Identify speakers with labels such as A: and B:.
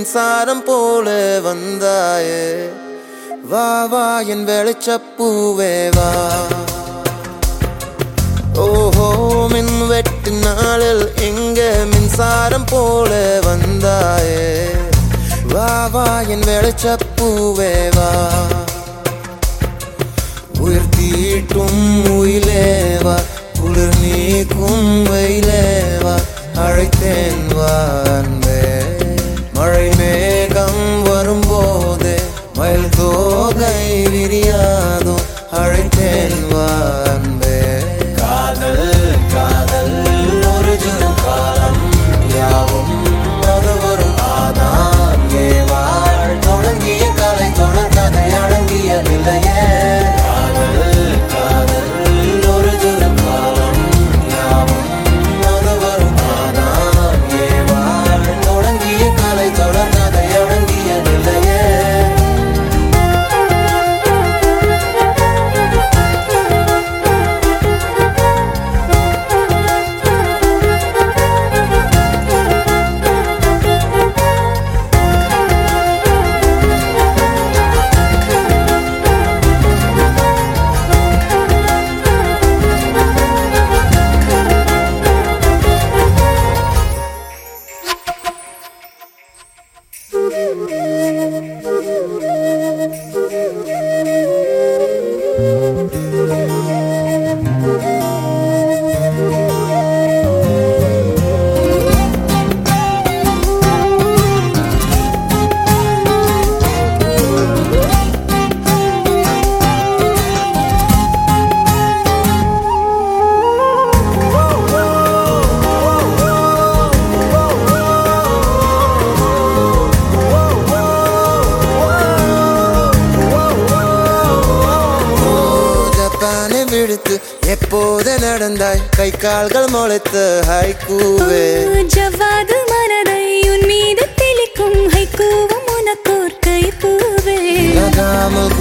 A: மின்சாரம் போல வந்தாயே வா வா என் வெளிச்சப்பூவே வா ஓஹோ மின் வெட்டு நாளில் எங்க மின்சாரம் போல வந்தாயே வா வா என் வெளிச்சப்பூவே வா உயிர் தீட்டும் உயிலேவா குளிர் நீக்கும் வெயிலேவா அழைத்தேன் வா அன்பே மழை மேகம் வரும்போது மயில் தோகை விரியாதோ அழைத்தேன் வா அன்பே காதல் காதல் ஒரு ஜுரம் காலம் யாவும் அது ஒரு ஆதாம் ஏவாள் தொடங்கிய கலை தொடர் கதை அடங்கிய நிலையே காதல் காதல் ஒரு ஜுரம் காலம் யாவும் அது ஒரு ஆதாம் ஏவாள் தொடங்கிய கலை தொடர் கதை அடங்கிய நிலையே ஓ, ஜப்பானை விடுத்து எப்போது நடந்தாய் கை கால்கள் முளைத்து ஹைக்கூவே
B: ஜவ்வாது மனதை உன் மீது தெளிக்கும் ஹைக்கூவும் உனக்கோர் கைப்பூவே
A: நகாமல்